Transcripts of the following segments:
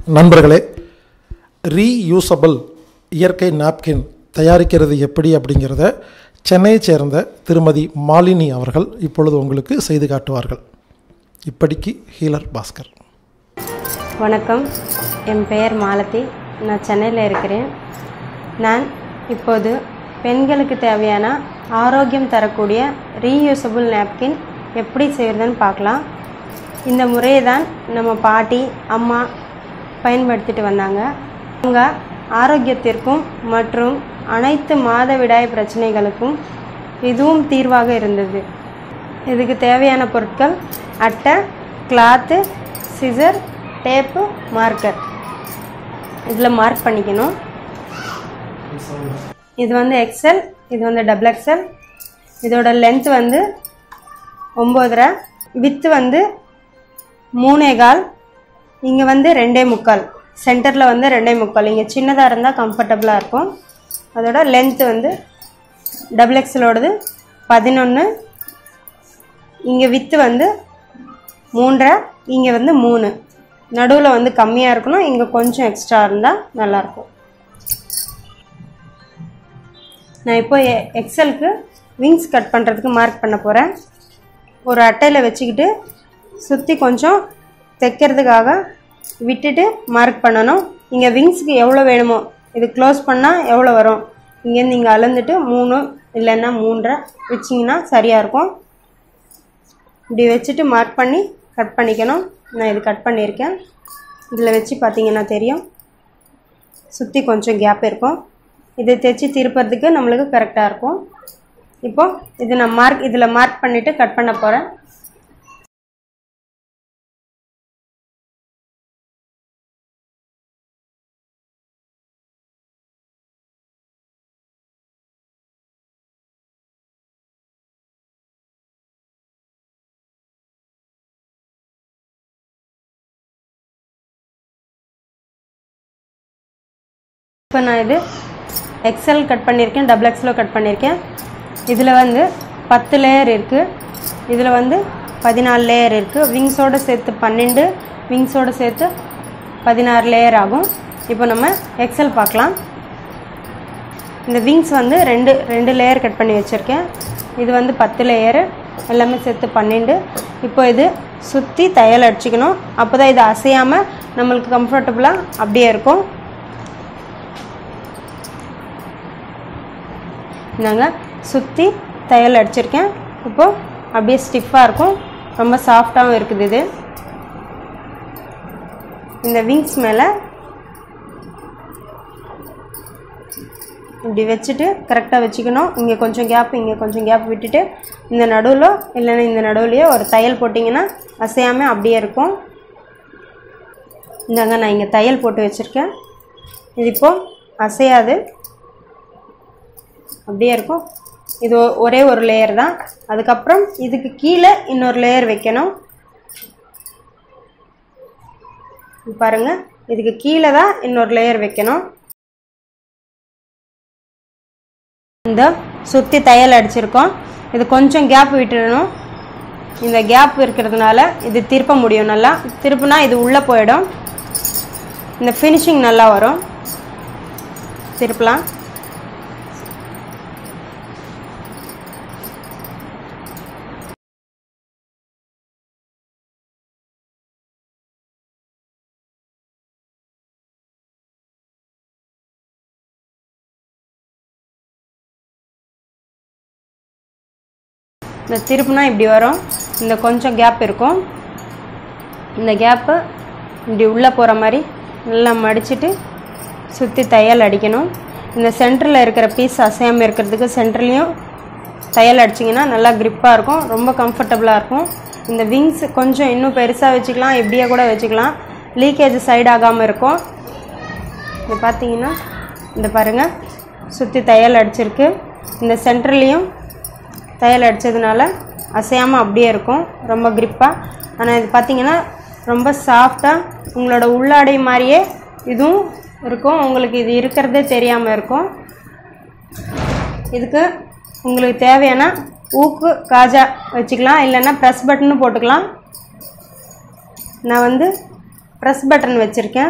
நண்பர்களே ரீயூசபிள் இயற்கை நாப்கின் தயாரிக்கிறது எப்படி அப்படிங்கிறத சென்னையைச் சேர்ந்த திருமதி மாலினி அவர்கள் இப்பொழுது உங்களுக்கு செய்து காட்டுவார்கள் இப்படிக்கு ஹீலர் பாஸ்கர் வணக்கம் என் பெயர் மாலதி நான் சென்னையில் இருக்கிறேன் நான் இப்போது பெண்களுக்கு தேவையான ஆரோக்கியம் தரக்கூடிய ரீயூசபிள் நாப்கின் எப்படி செய்கிறதுன்னு பார்க்கலாம் இந்த முறையை தான் நம்ம பாட்டி அம்மா பயன்படுத்திட்டு வந்தாங்க அவங்க ஆரோக்கியத்திற்கும் மற்றும் அனைத்து மாதவிடாய் பிரச்சனைகளுக்கும் இதுவும் தீர்வாக இருந்தது இதுக்கு தேவையான பொருட்கள் அட்டை கிளாத்து சிசர் டேப்பு மார்க்கர் இதில் மார்க் பண்ணிக்கணும் இது வந்து எக்ஸல் இது வந்து டபுள் எக்ஸல் இதோட லென்த் வந்து ஒம்போதரை வித்து வந்து மூணே கால் இங்கே வந்து ரெண்டே முக்கால் சென்டரில் வந்து ரெண்டே முக்கால் இங்கே சின்னதாக இருந்தால் கம்ஃபர்டபுளாக இருக்கும் அதோட லென்த்து வந்து டபுள் எக்ஸலோடது பதினொன்று இங்கே வித்து வந்து மூன்றரை இங்கே வந்து மூணு நடுவில் வந்து கம்மியாக இருக்கணும் இங்கே கொஞ்சம் எக்ஸ்ட்ரா இருந்தால் நல்லாயிருக்கும் நான் இப்போ எ- எக்ஸலுக்கு விங்ஸ் கட் பண்ணுறதுக்கு மார்க் பண்ண போகிறேன் ஒரு அட்டையில் வச்சுக்கிட்டு சுற்றி கொஞ்சம் தைக்கிறதுக்காக விட்டுட்டு மார்க் பண்ணணும் இங்கே விங்ஸுக்கு எவ்வளோ வேணுமோ இது க்ளோஸ் பண்ணால் எவ்வளோ வரும் இங்கேருந்து இங்கே அளந்துட்டு மூணு இல்லைன்னா மூன்றரை வச்சிங்கன்னா சரியாக இருக்கும் இப்படி வச்சுட்டு மார்க் பண்ணி கட் பண்ணிக்கணும் நான் இது கட் பண்ணியிருக்கேன் இதில் வச்சு பார்த்தீங்கன்னா தெரியும் சுற்றி கொஞ்சம் கேப் இருக்கும் இதை தைச்சி திருப்புறதுக்கு நம்மளுக்கு கரெக்டாக இருக்கும் இப்போ இது நான் மார்க் இதில் மார்க் பண்ணிவிட்டு கட் பண்ண போகிறேன் இப்போ நான் இது எக்ஸல் கட் பண்ணியிருக்கேன் டபுள் எக்ஸலும் கட் பண்ணியிருக்கேன் இதில் வந்து பத்து லேயர் இருக்குது இதில் வந்து பதினாலு லேயர் இருக்குது விங்ஸோடு சேர்த்து பன்னெண்டு விங்ஸோடு சேர்த்து பதினாறு லேயர் ஆகும் இப்போ நம்ம எக்ஸல் பார்க்கலாம் இந்த விங்ஸ் வந்து ரெண்டு ரெண்டு லேயர் கட் பண்ணி வச்சுருக்கேன் இது வந்து பத்து லேயரு எல்லாமே சேர்த்து பன்னெண்டு இப்போ இது சுற்றி தையல் அடிச்சுக்கணும் அப்போ தான் இது அசையாமல் நம்மளுக்கு கம்ஃபர்டபுளாக அப்படியே இருக்கும் நாங்கள் சுற்றி தையல் அடிச்சிருக்கேன் இப்போது அப்படியே ஸ்டிஃபாக இருக்கும் ரொம்ப சாஃப்டாகவும் இருக்குது இது இந்த விங்ஸ் மேலே இப்படி வச்சுட்டு கரெக்டாக வச்சுக்கணும் இங்கே கொஞ்சம் கேப் இங்கே கொஞ்சம் கேப் விட்டுட்டு இந்த நடுவில் இல்லைன்னா இந்த நடுவுலையோ ஒரு தையல் போட்டிங்கன்னா அசையாமல் அப்படியே இருக்கும் இந்தாங்க நான் இங்கே தையல் போட்டு வச்சுருக்கேன் இது இப்போது அசையாது அப்படியே இருக்கும் இது ஒ- ஒரே ஒரு லேயர் தான் அதுக்கப்புறம் இதுக்கு கீழே இன்னொரு லேயர் வைக்கணும் இது பாருங்க இதுக்கு கீழே தான் இன்னொரு லேயர் வைக்கணும் இந்த சுற்றி தையல் அடிச்சிருக்கோம் இது கொஞ்சம் கேப் விட்டுடணும் இந்த கேப் இருக்கிறதுனால இது திருப்ப முடியும் நல்லா திருப்புனா இது உள்ளே போயிடும் இந்த ஃபினிஷிங் நல்லா வரும் திருப்பலாம் இந்த திருப்புனா இப்படி வரும் இந்த கொஞ்சம் கேப் இருக்கும் இந்த கேப்பு இப்படி உள்ளே போகிற மாதிரி நல்லா மடிச்சிட்டு சுற்றி தையல் அடிக்கணும் இந்த சென்டரில் இருக்கிற பீஸ் அசையாமல் இருக்கிறதுக்கு சென்டர்லேயும் தையல் அடிச்சிங்கன்னா நல்லா க்ரிப்பாக இருக்கும் ரொம்ப கம்ஃபர்டபுளாக இருக்கும் இந்த விங்ஸ் கொஞ்சம் இன்னும் பெருசாக வச்சுக்கலாம் எப்படியே கூட வச்சுக்கலாம் லீக்கேஜ் சைடு ஆகாமல் இருக்கும் இது பார்த்தீங்கன்னா இந்த பாருங்கள் சுற்றி தையல் அடிச்சிருக்கு இந்த சென்டர்லேயும் தையல் அடித்ததுனால அசையாமல் அப்படியே இருக்கும் ரொம்ப க்ரிப்பாக ஆனால் இது பார்த்தீங்கன்னா ரொம்ப சாஃப்டாக உங்களோட உள்ளாடை மாதிரியே இதுவும் இருக்கும் உங்களுக்கு இது இருக்கிறதே தெரியாமல் இருக்கும் இதுக்கு உங்களுக்கு தேவையான ஊக்கு காஜா வச்சுக்கலாம் இல்லைன்னா ப்ரெஸ் பட்டனும் போட்டுக்கலாம் நான் வந்து ப்ரெஸ் பட்டன் வச்சுருக்கேன்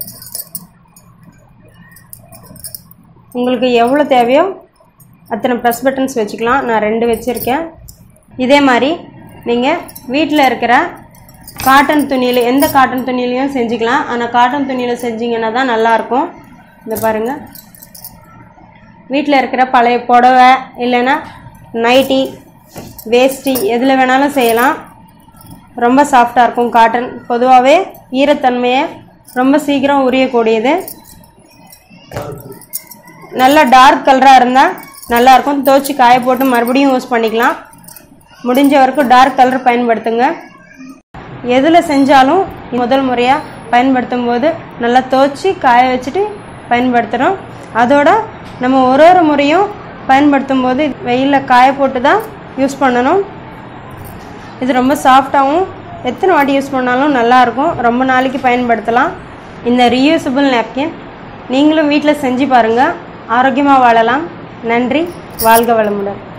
உங்களுக்கு எவ்வளோ தேவையோ அத்தனை ப்ரெஸ் பட்டன்ஸ் வச்சுக்கலாம் நான் ரெண்டு வச்சுருக்கேன் இதே மாதிரி நீங்கள் வீட்டில் இருக்கிற காட்டன் துணியில் எந்த காட்டன் துணியிலையும் செஞ்சுக்கலாம் ஆனால் காட்டன் துணியில் செஞ்சீங்கன்னா தான் நல்லாயிருக்கும் இந்த பாருங்கள் வீட்டில் இருக்கிற பழைய புடவை இல்லைன்னா நைட்டி வேஷ்டி எதில் வேணாலும் செய்யலாம் ரொம்ப சாஃப்டாக இருக்கும் காட்டன் பொதுவாகவே ஈரத்தன்மையை ரொம்ப சீக்கிரம் உரியக்கூடியது நல்ல டார்க் கலராக இருந்தால் நல்லாயிருக்கும் துவச்சி காய போட்டு மறுபடியும் யூஸ் பண்ணிக்கலாம் முடிஞ்ச வரைக்கும் டார்க் கலர் பயன்படுத்துங்க எதில் செஞ்சாலும் முதல் முறையாக பயன்படுத்தும் போது நல்லா துவச்சி காய வச்சுட்டு பயன்படுத்துகிறோம் அதோட நம்ம ஒரு ஒரு முறையும் பயன்படுத்தும் போது வெயிலில் காய போட்டு தான் யூஸ் பண்ணணும் இது ரொம்ப சாஃப்டாகவும் எத்தனை வாட்டி யூஸ் பண்ணாலும் நல்லாயிருக்கும் ரொம்ப நாளைக்கு பயன்படுத்தலாம் இந்த ரீயூசபிள் napkin நீங்களும் வீட்டில் செஞ்சு பாருங்கள் ஆரோக்கியமாக வாழலாம் நன்றி வாழ்க வளமுடன்